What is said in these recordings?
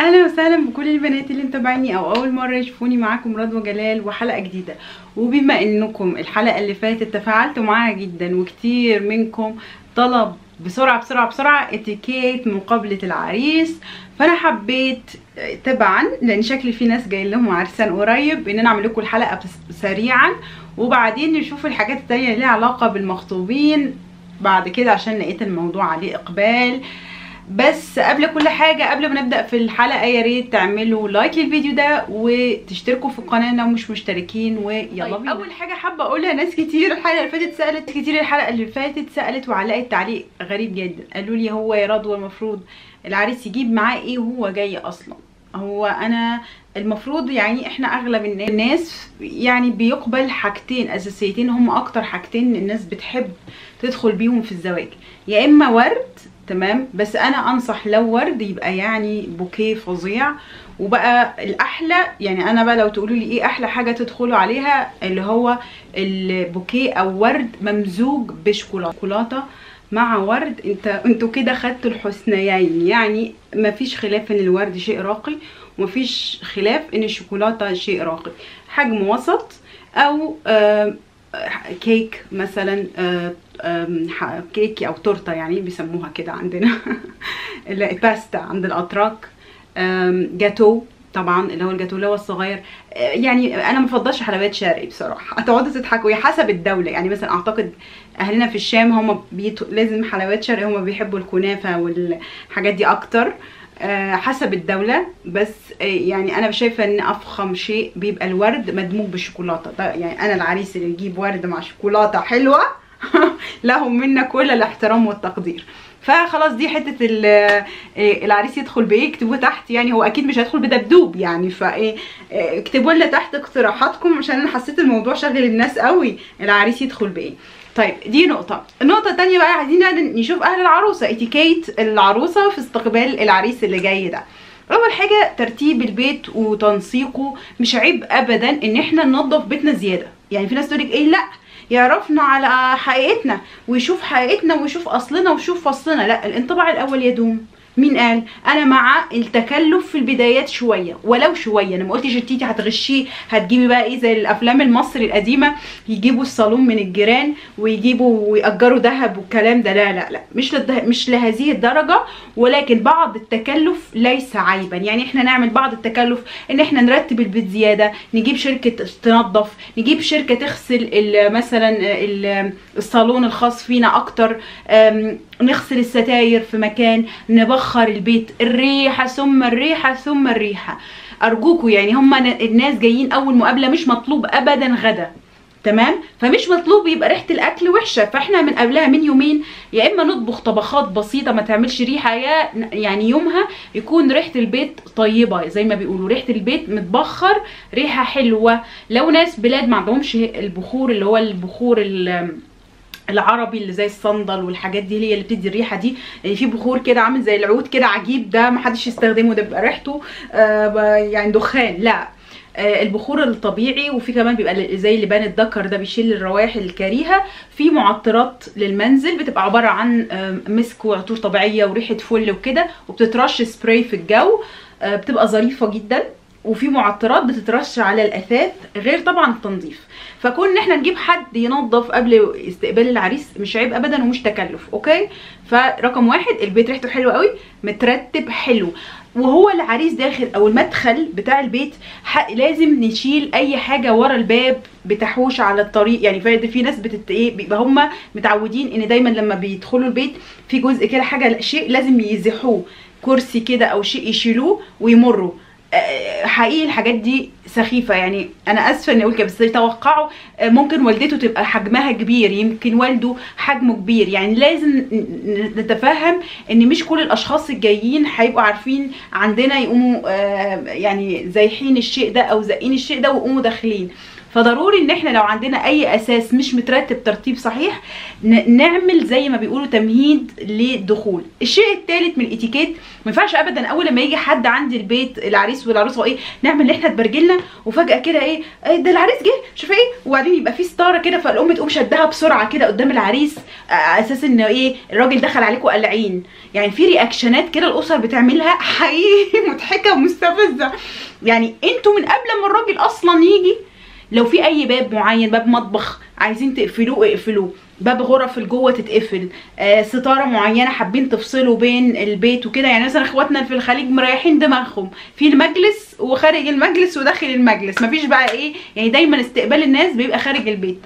اهلا وسهلا بكل البنات اللي متابعيني او اول مره يشوفوني معاكم رضوى جلال وحلقه جديده وبما انكم الحلقه اللي فاتت تفاعلتوا معاها جدا وكتير منكم طلب بسرعه بسرعه بسرعه اتيكيت مقابله العريس فانا حبيت تبعا لان شكلي في ناس جاي لهم عرسان قريب ان انا اعمل لكم الحلقه بس- سريعا وبعدين نشوف الحاجات التانية اللي ليها علاقه بالمخطوبين بعد كده عشان لقيت الموضوع عليه اقبال بس قبل كل حاجه قبل ما نبدا في الحلقه يا ريت تعملوا لايك للفيديو ده وتشتركوا في القناه لو مش مشتركين ويلا طيب، بينا اول حاجه حابه اقولها ناس كتير الحلقه اللي فاتت سالت كتير الحلقه اللي فاتت سالت وعلقت تعليق غريب جدا قالوا لي هو يا رضوى المفروض العريس يجيب معاه ايه وهو جاي اصلا هو انا المفروض يعني احنا اغلب النا- الناس يعني بيقبل حاجتين اساسيتين هم اكتر حاجتين الناس بتحب تدخل بيهم في الزواج يا اما ورد تمام بس انا انصح لو ورد يبقى يعني بوكيه فظيع وبقى الاحلى يعني انا بقى لو تقولوا لي ايه احلى حاجه تدخلوا عليها اللي هو البوكيه او ورد ممزوج بشوكولاته شوكولاته مع ورد انت انتوا كده خدتوا الحسنيين يعني مفيش خلاف ان الورد شيء راقي ومفيش خلاف ان الشوكولاته شيء راقي حجم وسط او آه كيك مثلا آه، آم، ح- كيك او تورته يعني بيسموها كده عندنا لا، باستا عند الاتراك آم، جاتو طبعا اللي هو الجاتو اللي هو الصغير آه، يعني انا ما بفضلش حلويات شرقي بصراحه هتقعدوا تضحكوا هي حسب الدوله يعني مثلا اعتقد اهلنا في الشام هم بيت... لازم حلويات شرقي هم بيحبوا الكنافه والحاجات دي اكتر آه، حسب الدولة بس آه، يعني أنا شايفة إن أفخم شيء بيبقى الورد مدموج بالشوكولاتة ده يعني أنا العريس اللي يجيب ورد مع شوكولاتة حلوة لهم منا كل الاحترام والتقدير فخلاص دي حته ال- آه، العريس يدخل بايه اكتبوه تحت يعني هو اكيد مش هيدخل بدبدوب يعني فايه آه، اكتبوا لنا تحت اقتراحاتكم عشان انا حسيت الموضوع شاغل الناس قوي العريس يدخل بايه طيب دي نقطة، النقطة التانية بقى عايزين بقى نشوف أهل العروسة اتيكيت العروسة في استقبال العريس اللي جاي ده. أول حاجة ترتيب البيت وتنسيقه مش عيب أبدا إن احنا ننظف بيتنا زيادة، يعني في ناس تقول لك إيه لأ يعرفنا على حقيقتنا ويشوف حقيقتنا ويشوف أصلنا ويشوف فصلنا، لأ الانطباع الأول يدوم. مين قال انا مع التكلف في البدايات شويه ولو شويه انا ما قلتش التيتي هتغشيه هتجيبي بقى ايه زي الافلام المصري القديمه يجيبوا الصالون من الجيران ويجيبوا ويأجروا ذهب والكلام ده لا لا لا مش لده مش لهذه الدرجه ولكن بعض التكلف ليس عيبا يعني احنا نعمل بعض التكلف ان احنا نرتب البيت زياده نجيب شركه تنظف نجيب شركه تغسل ال- مثلا ال- الصالون الخاص فينا اكتر أم، نغسل الستاير في مكان نبخر البيت الريحه ثم الريحه ثم الريحه ارجوكوا يعني هم الناس جايين اول مقابله مش مطلوب ابدا غدا تمام فمش مطلوب يبقى ريحه الاكل وحشه فاحنا من قبلها من يومين يا اما نطبخ طبخات بسيطه ما تعملش ريحه يا يعني يومها يكون ريحه البيت طيبه زي ما بيقولوا ريحه البيت متبخر ريحه حلوه لو ناس بلاد ما عندهمش البخور اللي هو البخور ال- العربي اللي زي الصندل والحاجات دي هي اللي بتدي الريحه دي يعني في بخور كده عامل زي العود كده عجيب ده محدش يستخدمه ده بيبقى ريحته آه ب- يعني دخان لا آه، البخور الطبيعي وفي كمان بيبقى زي لبان الذكر ده بيشيل الروائح الكريهه في معطرات للمنزل بتبقى عباره عن آه، مسك وعطور طبيعيه وريحه فل وكده وبتترش سبراي في الجو آه، بتبقى ظريفه جدا وفي معطرات بتترش على الاثاث غير طبعا التنظيف فكون ان احنا نجيب حد ينظف قبل استقبال العريس مش عيب ابدا ومش تكلف اوكي فرقم واحد البيت ريحته حلوه قوي مترتب حلو وهو العريس داخل او المدخل بتاع البيت ح- لازم نشيل اي حاجه ورا الباب بتحوش على الطريق يعني في في ناس بتت ايه بيبقى هم متعودين ان دايما لما بيدخلوا البيت في جزء كده حاجه شيء لازم يزحوه كرسي كده او شيء يشيلوه ويمروا آه، حقيقي الحاجات دي سخيفه يعني انا اسفه اني اقول كده بس توقعوا آه، ممكن والدته تبقى حجمها كبير يمكن والده حجمه كبير يعني لازم ن- ن- نتفهم ان مش كل الاشخاص الجايين هيبقوا عارفين عندنا يقوموا آه، يعني زايحين الشيء ده او زقين الشيء ده ويقوموا داخلين فضروري ان احنا لو عندنا اي اساس مش مترتب ترتيب صحيح ن- نعمل زي ما بيقولوا تمهيد للدخول الشيء الثالث من الاتيكيت ما ينفعش ابدا اول لما يجي حد عندي البيت العريس والعروسه ايه نعمل ان احنا تبرجلنا وفجاه كده ايه إيه ده العريس جه شوف ايه وبعدين يبقى في ستاره كده فالام تقوم شدها بسرعه كده قدام العريس آه، على اساس ان ايه الراجل دخل عليكم قلعين يعني في رياكشنات كده الاسر بتعملها حقيقي مضحكه ومستفزه يعني انتوا من قبل ما الراجل اصلا يجي لو في اي باب معين باب مطبخ عايزين تقفلوه اقفلوه باب غرف لجوه تتقفل آه ستاره معينه حابين تفصلوا بين البيت وكده يعني مثلا اخواتنا في الخليج مريحين دماغهم في المجلس وخارج المجلس وداخل المجلس مفيش بقى ايه يعني دايما استقبال الناس بيبقى خارج البيت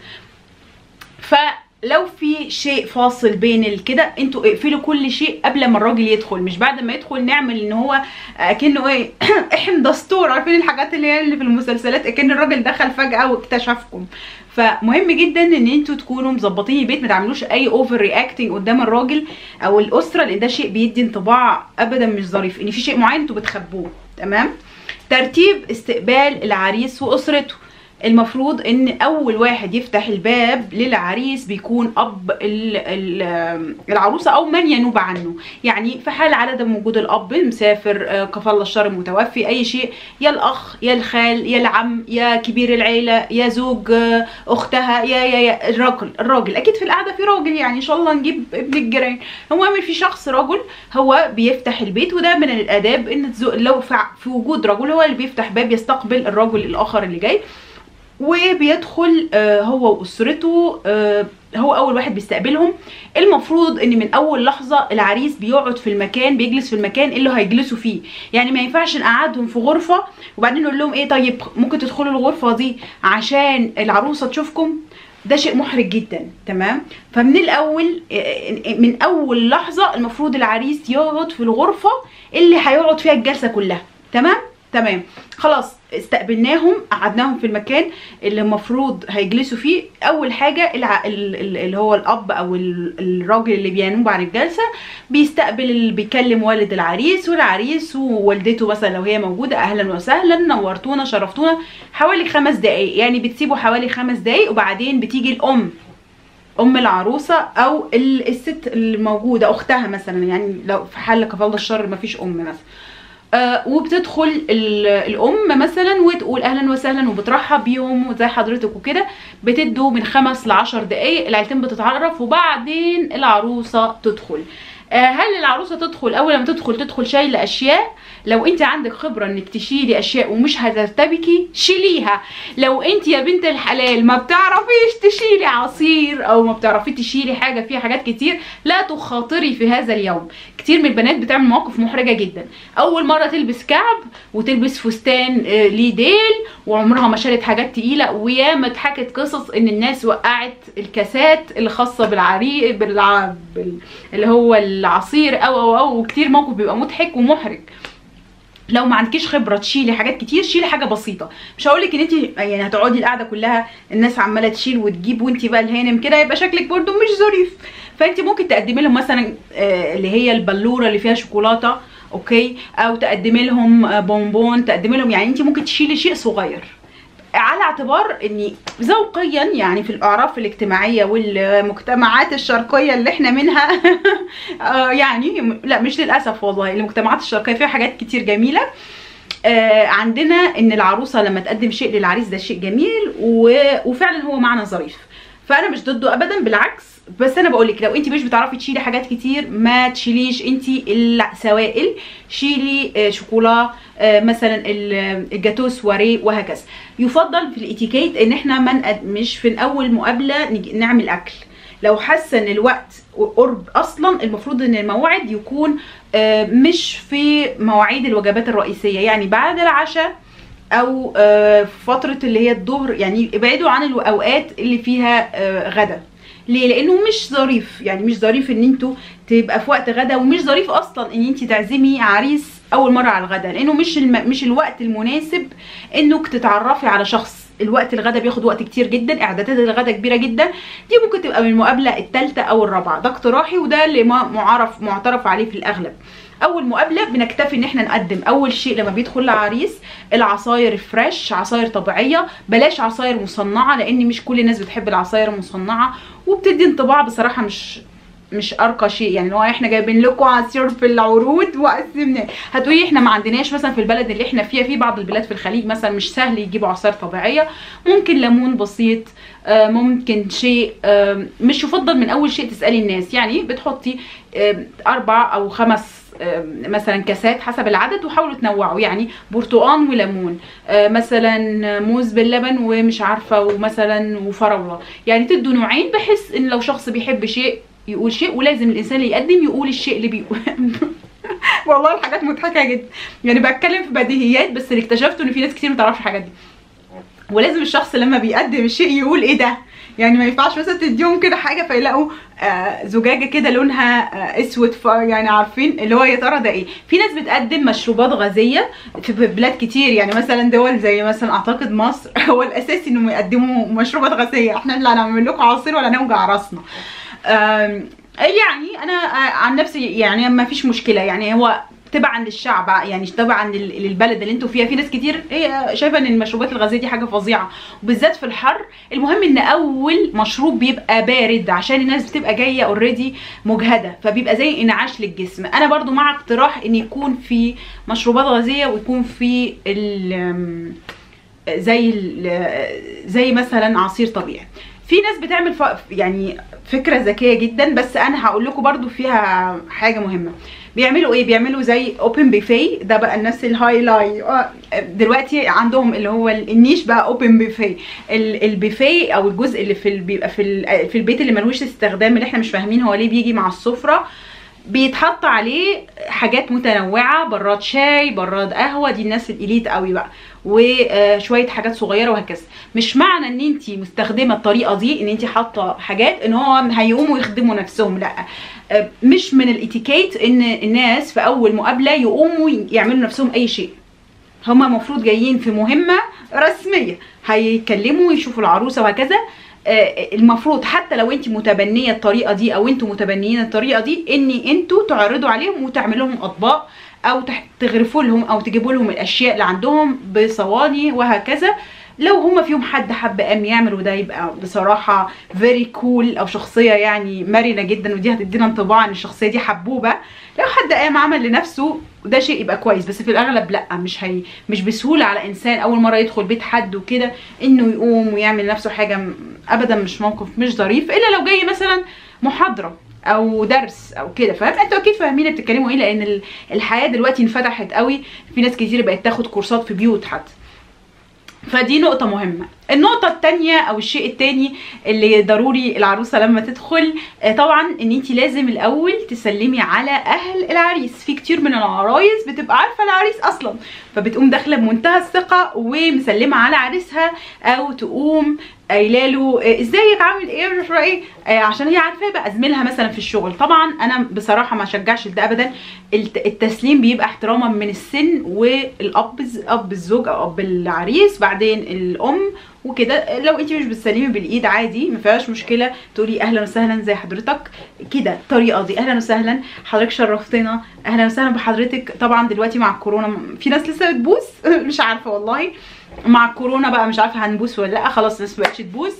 فلو في شيء فاصل بين الكده انتوا اقفلوا كل شيء قبل ما الراجل يدخل مش بعد ما يدخل نعمل ان هو اكنه ايه احنا دستور عارفين الحاجات اللي هي اللي في المسلسلات اكن الراجل دخل فجاه واكتشفكم فمهم جدا ان انتوا تكونوا مظبطين البيت ما تعملوش اي اوفر رياكتنج قدام الراجل او الاسره لان ده شيء بيدي انطباع ابدا مش ظريف ان في شيء معين انتوا بتخبوه تمام ترتيب استقبال العريس واسرته المفروض ان اول واحد يفتح الباب للعريس بيكون اب ال- ال- العروسه او من ينوب عنه يعني في حال عدم وجود الاب مسافر آه، كفل الشر متوفي اي شيء يا الاخ يا الخال يا العم يا كبير العيله يا زوج آه، اختها يا يا يا الراجل الراجل اكيد في القعده في راجل يعني ان شاء الله نجيب ابن الجيران المهم في شخص رجل هو بيفتح البيت وده من الاداب ان تزو- لو في- في وجود رجل هو اللي بيفتح باب يستقبل الرجل الاخر اللي جاي وبيدخل آه، هو واسرته آه، هو اول واحد بيستقبلهم المفروض ان من اول لحظه العريس بيقعد في المكان بيجلس في المكان اللي هيجلسوا فيه يعني ما ينفعش نقعدهم في غرفه وبعدين نقول لهم ايه طيب ممكن تدخلوا الغرفه دي عشان العروسه تشوفكم ده شيء محرج جدا تمام فمن الاول آه، من اول لحظه المفروض العريس يقعد في الغرفه اللي هيقعد فيها الجلسه كلها تمام تمام خلاص استقبلناهم قعدناهم في المكان اللي المفروض هيجلسوا فيه اول حاجه الع... ال- ال- اللي هو الاب او ال- الراجل اللي بينوب عن الجلسه بيستقبل اللي بيكلم والد العريس والعريس ووالدته مثلا لو هي موجوده اهلا وسهلا نورتونا شرفتونا حوالي خمس دقايق يعني بتسيبوا حوالي خمس دقايق وبعدين بتيجي الام ام العروسه او ال- الست الموجوده اختها مثلا يعني لو في حال كفاله الشر مفيش ام مثلا آه وبتدخل ال- الام مثلا وتقول اهلا وسهلا وبترحب بيهم وزي حضرتك وكده بتدوا من خمس لعشر دقايق العيلتين بتتعرف وبعدين العروسه تدخل آه هل العروسه تدخل اول ما تدخل تدخل شايله اشياء لو انت عندك خبره انك تشيلي اشياء ومش هترتبكي شيليها لو انت يا بنت الحلال ما بتعرفيش تشيلي عصير او ما بتعرفي تشيلي حاجه فيها حاجات كتير لا تخاطري في هذا اليوم كتير من البنات بتعمل مواقف محرجه جدا اول مره تلبس كعب وتلبس فستان آه، ليه ديل وعمرها ما شالت حاجات تقيله وياما اتحكت قصص ان الناس وقعت الكاسات اللي خاصه بالعري بالع... بال... اللي هو العصير او او او وكتير موقف بيبقى مضحك ومحرج لو ما عندكيش خبره تشيلي حاجات كتير شيلي حاجه بسيطه مش هقول لك ان انت يعني هتقعدي القعده كلها الناس عماله تشيل وتجيب وانت بقى الهانم كده يبقى شكلك برده مش ظريف فانت ممكن تقدمي لهم مثلا آه، اللي هي البلوره اللي فيها شوكولاته اوكي او تقدمي لهم آه، بونبون تقدمي لهم يعني انت ممكن تشيلي شيء صغير على اعتبار اني ذوقيا يعني في الاعراف الاجتماعيه والمجتمعات الشرقيه اللي احنا منها آه يعني لا مش للاسف والله المجتمعات الشرقيه فيها حاجات كتير جميله آه عندنا ان العروسه لما تقدم شيء للعريس ده شيء جميل و- وفعلا هو معنى ظريف فانا مش ضده ابدا بالعكس بس انا بقول لك لو انت مش بتعرفي تشيلي حاجات كتير ما تشيليش انت السوائل شيلي آه، شوكولا آه، مثلا ال- الجاتو سواريه وهكذا يفضل في الاتيكيت ان احنا ما نقد- مش في اول مقابله نج- نعمل اكل لو حاسه ان الوقت قرب اصلا المفروض ان الموعد يكون آه، مش في مواعيد الوجبات الرئيسيه يعني بعد العشاء او آه، فتره اللي هي الظهر يعني ابعدوا عن الاوقات اللي فيها آه، غدا ليه لانه مش ظريف يعني مش ظريف ان انتوا تبقى في وقت غدا ومش ظريف اصلا ان انت تعزمي عريس اول مره على الغدا لانه مش الم... مش الوقت المناسب انك تتعرفي على شخص الوقت الغدا بياخد وقت كتير جدا اعدادات الغدا كبيره جدا دي ممكن تبقى من المقابله الثالثه او الرابعه ده اقتراحي وده اللي ما- معرف معترف عليه في الاغلب اول مقابله بنكتفي ان احنا نقدم اول شيء لما بيدخل العريس العصاير فريش عصاير طبيعيه بلاش عصاير مصنعه لان مش كل الناس بتحب العصاير المصنعه وبتدي انطباع بصراحه مش مش ارقى شيء يعني هو احنا جايبين لكم عصير في العروض وقسمناه هتقولي احنا ما عندناش مثلا في البلد اللي احنا فيها في بعض البلاد في الخليج مثلا مش سهل يجيبوا عصائر طبيعيه ممكن ليمون بسيط آه، ممكن شيء آه، مش يفضل من اول شيء تسالي الناس يعني بتحطي آه، اربع او خمس آه، مثلا كاسات حسب العدد وحاولوا تنوعوا يعني برتقان وليمون آه، مثلا موز باللبن ومش عارفه ومثلا وفراوله يعني تدوا نوعين بحيث ان لو شخص بيحب شيء يقول شيء ولازم الانسان اللي يقدم يقول الشيء اللي بيقول والله الحاجات مضحكه جدا يعني بتكلم في بديهيات بس اللي اكتشفته ان في ناس كتير ما تعرفش الحاجات دي ولازم الشخص لما بيقدم الشيء يقول ايه ده يعني ما ينفعش مثلا تديهم كده حاجه فيلاقوا آه زجاجه كده لونها آه اسود ف- يعني عارفين اللي هو يا ترى ده ايه في ناس بتقدم مشروبات غازيه في بلاد كتير يعني مثلا دول زي مثلا اعتقد مصر هو الاساسي انهم يقدموا مشروبات غازيه احنا لا هنعمل لكم عصير ولا نوجع راسنا آم، يعني انا آه، عن نفسي يعني ما فيش مشكله يعني هو تبعا للشعب يعني تبعا لل- للبلد اللي انتوا فيها في ناس كتير هي شايفه ان المشروبات الغازيه دي حاجه فظيعه وبالذات في الحر المهم ان اول مشروب بيبقى بارد عشان الناس بتبقى جايه اوريدي مجهده فبيبقى زي انعاش للجسم انا برضو مع اقتراح ان يكون في مشروبات غازيه ويكون في ال- آم، زي ال- زي مثلا عصير طبيعي في ناس بتعمل ف... يعني فكره ذكيه جدا بس انا هقول لكم برضو فيها حاجه مهمه بيعملوا ايه بيعملوا زي اوبن بيفي ده بقى الناس الهاي لاي آه، دلوقتي عندهم اللي هو النيش بقى اوبن بيفي البيفي او الجزء اللي في ال... بيبقى في ال... في البيت اللي ملوش استخدام اللي احنا مش فاهمين هو ليه بيجي مع السفره بيتحط عليه حاجات متنوعه براد شاي براد قهوه دي الناس الاليت قوي بقى وشويه حاجات صغيره وهكذا مش معنى ان انت مستخدمه الطريقه دي ان انت حاطه حاجات ان هو هيقوموا يخدموا نفسهم لا آه، مش من الاتيكيت ان الناس في اول مقابله يقوموا يعملوا نفسهم اي شيء هما المفروض جايين في مهمه رسميه هيكلموا يشوفوا العروسه وهكذا آه، المفروض حتى لو انت متبنيه الطريقه دي او انتوا متبنيين الطريقه دي ان انتوا تعرضوا عليهم وتعملوا لهم اطباق او تح- تغرفوا لهم او تجيبوا لهم الاشياء اللي عندهم بصواني وهكذا لو هما فيهم حد حب قام يعمل وده يبقى بصراحه فيري كول cool او شخصيه يعني مرنه جدا ودي هتدينا انطباع ان الشخصيه دي حبوبه لو حد قام عمل لنفسه ده شيء يبقى كويس بس في الاغلب لا مش هي مش بسهوله على انسان اول مره يدخل بيت حد وكده انه يقوم ويعمل لنفسه حاجه م- ابدا مش موقف مش ظريف الا لو جاي مثلا محاضره او درس او كده فاهم انتوا اكيد فاهمين اللي بتتكلموا ايه لان ال- الحياه دلوقتي انفتحت قوي في ناس كتير بقت تاخد كورسات في بيوت حتى فدي نقطة مهمة النقطة التانية او الشيء التاني اللي ضروري العروسة لما تدخل آه، طبعا ان انت لازم الاول تسلمي على اهل العريس في كتير من العرايس بتبقى عارفة العريس اصلا فبتقوم داخلة بمنتهى الثقة ومسلمة على عريسها او تقوم قايله له آه، ازيك عامل ايه مش عارفة ايه آه، عشان هي عارفاه بقى زميلها مثلا في الشغل طبعا انا بصراحه ما اشجعش ده ابدا الت- التسليم بيبقى احتراما من السن والاب ز- اب الزوج او اب العريس بعدين الام وكده لو انت مش بتسلمي بالايد عادي ما فيهاش مشكله تقولي اهلا وسهلا زي حضرتك كده الطريقه دي اهلا وسهلا حضرتك شرفتنا اهلا وسهلا بحضرتك طبعا دلوقتي مع الكورونا في ناس لسه بتبوس مش عارفه والله مع الكورونا بقى مش عارفه هنبوس ولا لا خلاص الناس مبقتش تبوس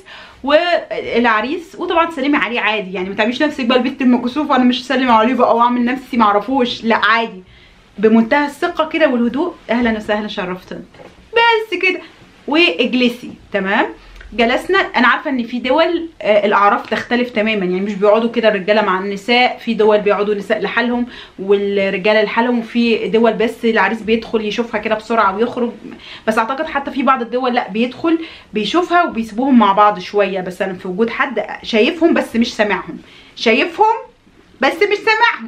والعريس وطبعا تسلمي عليه عادي يعني ما تعمليش نفسك بقى البت المكسوفه انا مش هسلم عليه بقى واعمل نفسي ما اعرفوش لا عادي بمنتهى الثقه كده والهدوء اهلا وسهلا شرفتنا بس كده واجلسي تمام جلسنا انا عارفه ان في دول آه، الاعراف تختلف تماما يعني مش بيقعدوا كده الرجاله مع النساء في دول بيقعدوا النساء لحالهم والرجاله لحالهم وفي دول بس العريس بيدخل يشوفها كده بسرعه ويخرج بس اعتقد حتى في بعض الدول لا بيدخل بيشوفها وبيسيبوهم مع بعض شويه بس انا في وجود حد شايفهم بس مش سامعهم شايفهم بس مش سامعهم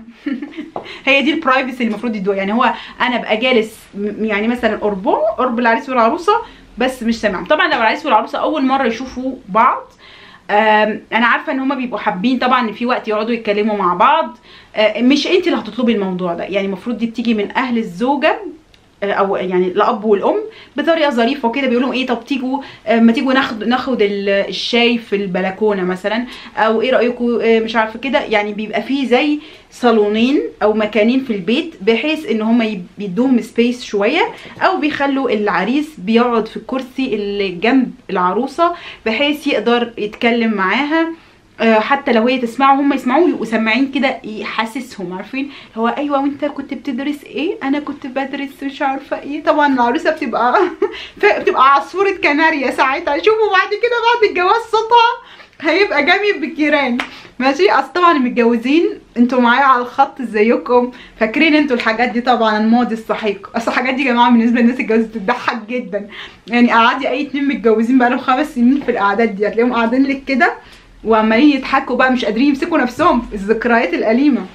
هي دي البرايفسي اللي المفروض يدوها يعني هو انا ابقى جالس م- يعني مثلا قربهم قرب العريس والعروسه بس مش سامعهم طبعا لو العريس والعروسه اول مره يشوفوا بعض آم، انا عارفه ان هما بيبقوا حابين طبعا ان في وقت يقعدوا يتكلموا مع بعض آه، مش انت اللي هتطلبي الموضوع ده يعني المفروض دي بتيجي من اهل الزوجه آه، او يعني الاب والام بطريقه ظريفه وكده بيقولوا ايه طب تيجوا آه، ما تيجوا ناخد ناخد ال- الشاي في البلكونه مثلا او ايه رايكم آه، مش عارفه كده يعني بيبقى فيه زي صالونين او مكانين في البيت بحيث ان هم يدوهم سبيس شويه او بيخلوا العريس بيقعد في الكرسي اللي جنب العروسه بحيث يقدر يتكلم معاها آه، حتى لو هي تسمعه هم يسمعوه يبقوا سامعين كده يحسسهم عارفين هو ايوه وانت كنت بتدرس ايه انا كنت بدرس مش عارفه ايه طبعا العروسه بتبقى بتبقى عصفوره كناريا ساعتها شوفوا بعد كده بعد الجواز صوتها هيبقى جامد بالجيران ماشي اصل طبعا المتجوزين انتوا معايا على الخط ازيكم فاكرين انتوا الحاجات دي طبعا الماضي السحيق اصل الحاجات دي يا جماعه بالنسبه للناس اتجوزت بتضحك جدا يعني قعدي اي اتنين متجوزين بقالهم خمس سنين في القعدات دي هتلاقيهم قاعدين لك كده وعمالين يضحكوا بقى مش قادرين يمسكوا نفسهم في الذكريات الأليمة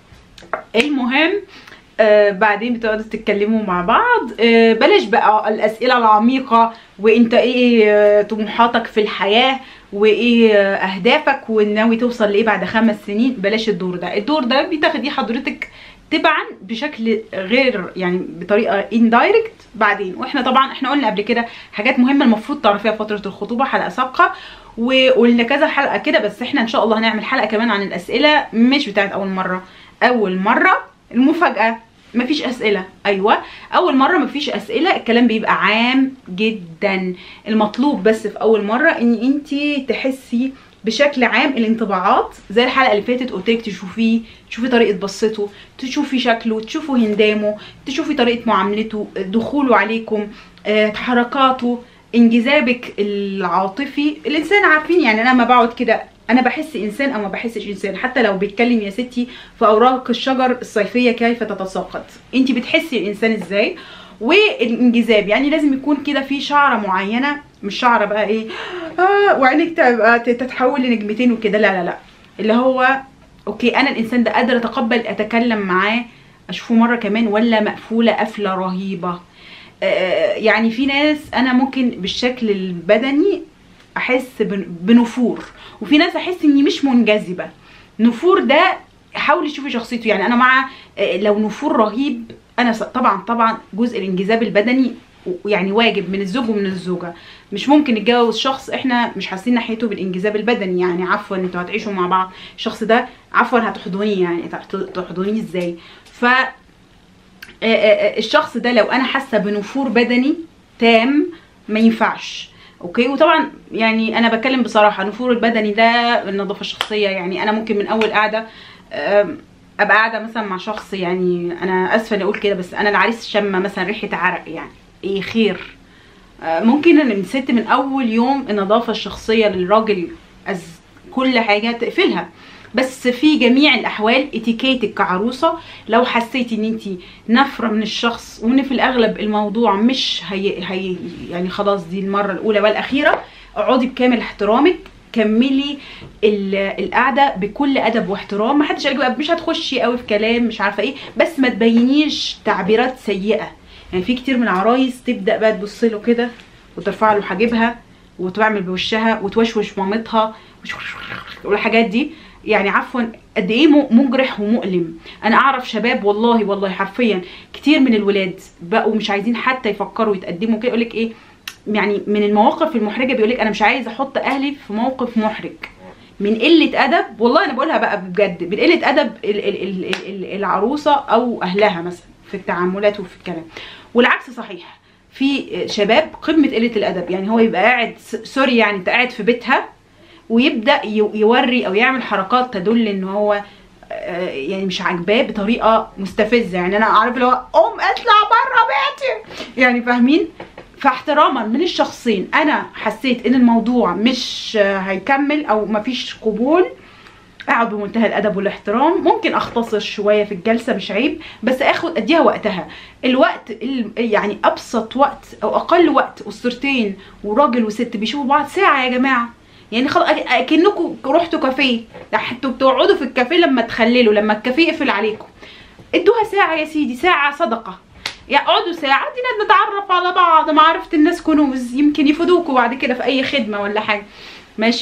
المهم آه بعدين بتقعدوا تتكلموا مع بعض آه بلاش بقى الأسئلة العميقة وانت ايه آه طموحاتك في الحياة وايه آه اهدافك وناوي توصل لايه بعد خمس سنين بلاش الدور ده الدور ده بتاخديه حضرتك تبعا بشكل غير يعني بطريقه اندايركت بعدين واحنا طبعا احنا قلنا قبل كده حاجات مهمه المفروض تعرفيها في فتره الخطوبه حلقه سابقه وقلنا كذا حلقه كده بس احنا ان شاء الله هنعمل حلقه كمان عن الاسئله مش بتاعت اول مره اول مره المفاجاه مفيش اسئله ايوه اول مره مفيش اسئله الكلام بيبقى عام جدا المطلوب بس في اول مره ان انت تحسي بشكل عام الانطباعات زي الحلقه اللي فاتت قلت لك تشوفيه تشوفي طريقه بصته تشوفي شكله تشوفي هندامه تشوفي طريقه معاملته دخوله عليكم آه، حركاته انجذابك العاطفي الانسان عارفين يعني انا لما بقعد كده انا بحس انسان او ما بحسش انسان حتى لو بيتكلم يا ستي في اوراق الشجر الصيفيه كيف تتساقط انت بتحسي الانسان ازاي والانجذاب يعني لازم يكون كده في شعره معينه مش شعره بقى ايه آه وعينك تبقى تتحول لنجمتين وكده لا لا لا اللي هو اوكي انا الانسان ده قادره اتقبل اتكلم معاه اشوفه مره كمان ولا مقفوله قفله رهيبه آه، يعني في ناس انا ممكن بالشكل البدني احس بن- بنفور وفي ناس احس اني مش منجذبه نفور ده حاولي تشوفي شخصيته يعني انا مع آه، لو نفور رهيب انا س- طبعا طبعا جزء الانجذاب البدني و- يعني واجب من الزوج ومن الزوجه مش ممكن نتجوز شخص احنا مش حاسين ناحيته بالانجذاب البدني يعني عفوا انتوا هتعيشوا مع بعض الشخص ده عفوا هتحضنيه يعني هت- تحضنيه ازاي ف آه، آه، الشخص ده لو انا حاسه بنفور بدني تام ما ينفعش اوكي وطبعا يعني انا بتكلم بصراحه نفور البدني ده النظافه الشخصيه يعني انا ممكن من اول قعده آم، ابقى قاعده مثلا مع شخص يعني انا اسفه اني اقول كده بس انا العريس شم مثلا ريحه عرق يعني ايه خير آه، ممكن ان الست من اول يوم النظافه الشخصيه للراجل از كل حاجه تقفلها بس في جميع الاحوال اتيكيتك كعروسه لو حسيتي ان انت نفره من الشخص وان في الاغلب الموضوع مش هي, هي يعني خلاص دي المره الاولى والاخيره اقعدي بكامل احترامك كملي ال- القعده بكل ادب واحترام ما حدش قال بقى مش هتخشي قوي في كلام مش عارفه ايه بس ما تبينيش تعبيرات سيئه يعني في كتير من العرايس تبدا بقى تبص له كده وترفع له حاجبها وتعمل بوشها وتوشوش مامتها والحاجات دي يعني عفوا قد ايه م- مجرح ومؤلم انا اعرف شباب والله والله حرفيا كتير من الولاد بقوا مش عايزين حتى يفكروا يتقدموا كده يقولك ايه يعني من المواقف المحرجه بيقولك انا مش عايز احط اهلي في موقف محرج من قله ادب والله انا بقولها بقى بجد من قله ادب ال- ال- ال- ال- ال- العروسه او اهلها مثلا في التعاملات وفي الكلام والعكس صحيح في شباب قمه قله الادب يعني هو يبقى قاعد س- سوري يعني انت قاعد في بيتها ويبدا ي- يوري او يعمل حركات تدل ان هو آه، يعني مش عاجباه بطريقه مستفزه يعني انا عارف اللي هو قوم اطلع بره بيتي يعني فاهمين فاحتراما من الشخصين انا حسيت ان الموضوع مش آه، هيكمل او مفيش قبول اقعد بمنتهى الادب والاحترام ممكن اختصر شويه في الجلسه مش عيب بس اخد اديها وقتها الوقت ال- يعني ابسط وقت او اقل وقت اسرتين وراجل وست بيشوفوا بعض ساعه يا جماعه يعني خلاص اكنكم رحتوا كافيه ده انتوا بتقعدوا في الكافيه لما تخللوا لما الكافيه يقفل عليكم ادوها ساعه يا سيدي ساعه صدقه يعني اقعدوا ساعه دينا نتعرف على بعض معرفه الناس كنوز يمكن يفيدوكوا بعد كده في اي خدمه ولا حاجه ماشي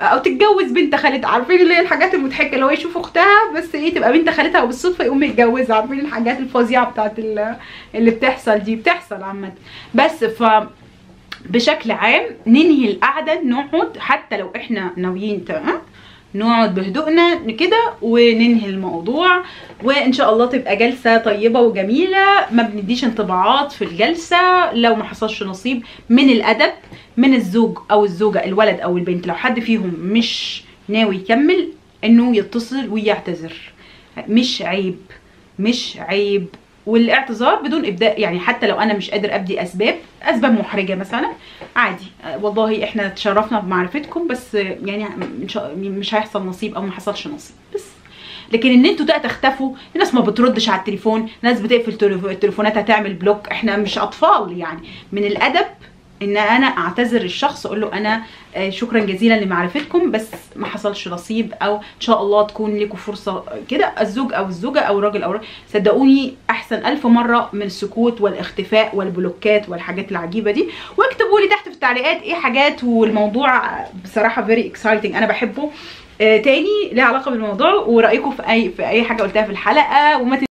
او تتجوز بنت خالتها عارفين اللي هي الحاجات المضحكه اللي هو يشوف اختها بس ايه تبقى بنت خالتها وبالصدفه يقوم يتجوزها عارفين الحاجات الفظيعه بتاعت ال- اللي بتحصل دي بتحصل عامه بس ف بشكل عام ننهي القعده نقعد حتى لو احنا ناويين تمام نقعد بهدوءنا كده وننهي الموضوع وان شاء الله تبقى جلسه طيبه وجميله ما بنديش انطباعات في الجلسه لو ما حصلش نصيب من الادب من الزوج او الزوجه الولد او البنت لو حد فيهم مش ناوي يكمل انه يتصل ويعتذر مش عيب مش عيب والاعتذار بدون ابداء يعني حتى لو انا مش قادر ابدي اسباب اسباب محرجه مثلا عادي آه، والله احنا تشرفنا بمعرفتكم بس آه، يعني إن شاء- مش هيحصل نصيب او ما حصلش نصيب بس لكن ان انتوا بقى تختفوا ناس ما بتردش على التليفون ناس بتقفل تليفو- التليفونات هتعمل بلوك احنا مش اطفال يعني من الادب ان انا اعتذر الشخص اقول له انا آه، شكرا جزيلا لمعرفتكم بس ما حصلش نصيب او ان شاء الله تكون لكم فرصه كده الزوج او الزوجه او الراجل او الراجل صدقوني احسن الف مره من السكوت والاختفاء والبلوكات والحاجات العجيبه دي واكتبوا لي تحت في التعليقات ايه حاجات والموضوع بصراحه فيري اكسايتنج انا بحبه آه تاني ليه علاقه بالموضوع ورايكم في اي في اي حاجه قلتها في الحلقه وما